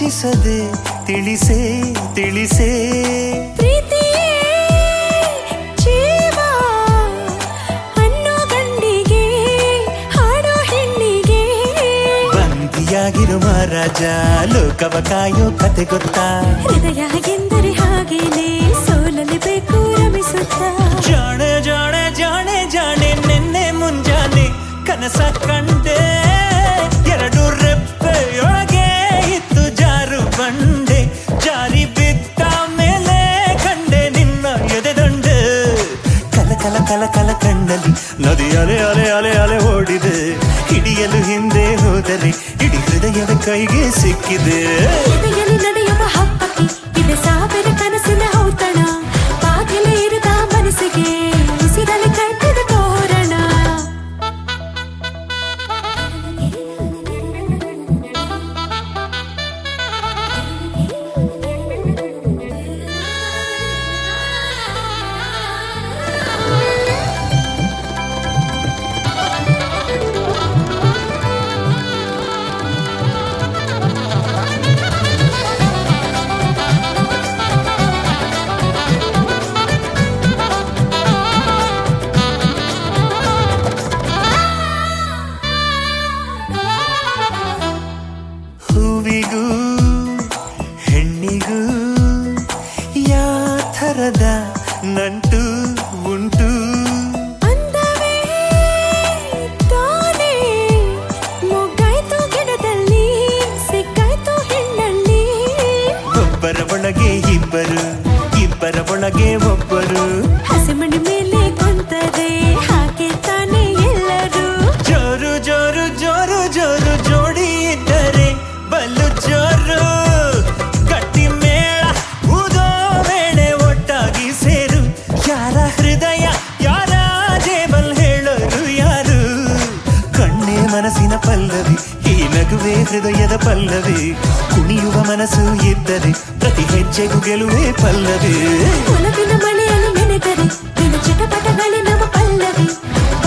ಯೋಚಿಸದೆ ತಿಳಿಸೇ ತಿಳಿಸೇ ಪ್ರೀತಿಯೇ ಜೀವ ಅನ್ನೋ ಗಂಡಿಗೆ ಹಾಡೋ ಹೆಣ್ಣಿಗೆ ಬಂದಿಯಾಗಿರು ಮಹಾರಾಜ ಲೋಕವ ಕಾಯೋ ಕತೆ ಗೊತ್ತಾ ಹೃದಯ ಎಂದರೆ ಹಾಗೇನೆ ಸೋಲಲಿ ಬೇಕು ರಮಿಸುತ್ತಾ ಜಾಣೆ ಜಾಣೆ ಜಾಣೆ ಜಾಣೆ ನಿನ್ನೆ ಮುಂಜಾನೆ ಕನಸ ಕಂಡೆ ಎರಡು ರೆಪ್ಪೆಯೊಳಗೆ ಇತ್ತು ಜಾರು ಬಂಡೆ ಜಾರಿ ಬಿದ್ದ ಮೇಲೆ ಕಂಡೆ ನಿನ್ನ ಎದೆದಂಡೆ ಕಲ ಕಲ ಕಲ ಕಲ ಕಣ್ಣಲ್ಲಿ ನದಿ ಅಲೆ ಅಲೆ ಅಲೆ ಅಲೆ ಓಡಿದೆ ಹಿಡಿಯಲು ಹಿಂದೆ ಹೋದರೆ ಇಡೀ ಹೃದಯದ ಕೈಗೆ ಸಿಕ್ಕಿದೆ ಎದೆಯಲ್ಲಿ ನಡೆಯುವ ಹಪ್ಪಕ್ಕೆ ಇದೆ ಸಾವಿರ ಕನಸಿನ ಔತಣ ಬಾಗಿಲು ಇರದ ಮನಸ್ಸಿಗೆ ಉಸಿರಲ್ಲಿ ಕಟ್ಟಿದ ತೋರಣ ಹೂವಿಗೂ ಹೆಣ್ಣಿಗೂ ಯಾ ಥರದ ನಂಟು ಉಂಟು ಅಂದವೇ ತಾನೇ ಮೊಗ್ಗಾಯ್ತು ಗಿಡದಲ್ಲಿ ಸಿಕ್ಕಾಯ್ತು ಹೆಣ್ಣಲ್ಲಿ ಒಬ್ಬರ ಒಳಗೆ ಇಬ್ಬರು ಇಬ್ಬರ ಒಳಗೆ ಒಬ್ಬರು ಹಸಿಮಣಿ ಮೇಲೆ ಕುಂತರೆ ಹಾಗೆ ತಾನೇ ಎಲ್ಲರೂ ಜೋರು ಜೋರು ಜೋರು ಜೋರು ಜೋಡಿ ಇದ್ದರೆ ಬಲ್ಲು ಜೋರು ಗಟ್ಟಿ ಮೇಳ ಊದೋ ವೇಳೆ ಒಟ್ಟಾಗಿ ಸೇರು ಯಾರ ಹೃದಯ ಯಾರ ಜೇಬಲ್ ಹೇಳೋರು ಯಾರು ಕಣ್ಣೇ ಮನಸ್ಸಿನ ಪಲ್ಲವಿ ಈ ನಗುವೆ ಹೃದಯದ ಪಲ್ಲವಿ ಕುಣಿಯುವ ಮನಸ್ಸು ಇದ್ದರೆ ಪ್ರತಿ ಹೆಜ್ಜೆಗೂ ಗೆಲುವೆ ಪಲ್ಲವಿ ಒಲವಿನ ಮಳೆಯಲ್ಲಿ ನೆನೆದರೆ ದಿನ ಚಟಪಟಗಳೇ ನಮ್ಮ ಪಲ್ಲವಿ